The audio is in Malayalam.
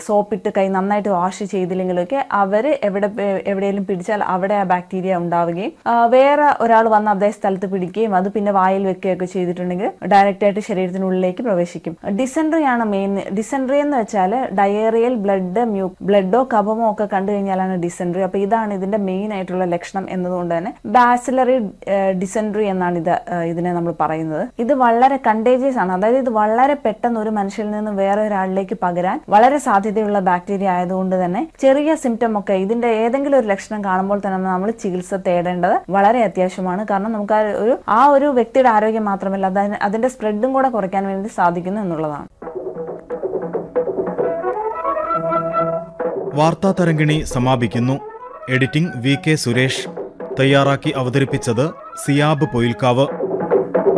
സോപ്പിട്ട് കൈ നന്നായിട്ട് വാഷ് ചെയ്തില്ലെങ്കിലൊക്കെ അവർ എവിടെ എവിടെയെങ്കിലും പിടിച്ചാൽ അവിടെ ആ ബാക്ടീരിയ ഉണ്ടാവുകയും ആ, വേറെ ഒരാൾ വന്ന് അതേ സ്ഥലത്ത് പിടിക്കുകയും അത് പിന്നെ വായിൽ വെക്കുകയൊക്കെ ചെയ്തിട്ടുണ്ടെങ്കിൽ ഡയറക്റ്റ് ആയിട്ട് ശരീരത്തിനുള്ളിലേക്ക് പ്രവേശിക്കും ഡിസെൻട്രി ആണ് മെയിൻ ഡിസെൻട്രി എന്ന് വെച്ചാൽ ഡയേറിയൽ ബ്ലഡ് മ്യൂ ബ്ലഡോ കഫമോ ഒക്കെ കണ്ടു കഴിഞ്ഞാലാണ് ഡിസെൻട്രി അപ്പൊ ഇതാണ് ഇതിന്റെ മെയിൻ ആയിട്ടുള്ള ലക്ഷണം എന്നതുകൊണ്ട് തന്നെ ബാസിലറി ഡിസെൻട്രി എന്നാണ് ഇത് ആ, ഇതിനെ നമ്മൾ പറയുന്നത് ഇത് വളരെ കണ്ടേജിയസ് ആണ് അതായത് ഇത് വളരെ പെട്ടെന്ന് ഒരു മനുഷ്യരിൽ നിന്ന് വേറെ ഒരാളിലേക്ക് പകരാൻ വളരെ സാധ്യതയുള്ള ബാക്ടീരിയ ആയതുകൊണ്ട് തന്നെ ചെറിയ സിംറ്റം ഒക്കെ ഇതിന്റെ ഏതെങ്കിലും ഒരു ലക്ഷണം കാണുമ്പോൾ തന്നെ നമ്മൾ ചികിത്സ തേടേണ്ടത് വളരെ അത്യാവശ്യമാണ് കാരണം നമുക്ക് ആ ഒരു ആ ഒരു വ്യക്തിയുടെ ആരോഗ്യം മാത്രമല്ല അതിന് അതിന്റെ സ്പ്രെഡും കൂടെ കുറയ്ക്കാൻ വേണ്ടി സാധിക്കുന്നു എന്നുള്ളതാണ് വാർത്താ തരംഗിണി സമാപിക്കുന്നു എഡിറ്റിംഗ് വി കെ സുരേഷ് തയ്യാറാക്കി അവതരിപ്പിച്ചത് സിയാബ് പൊയിൽക്കാവ്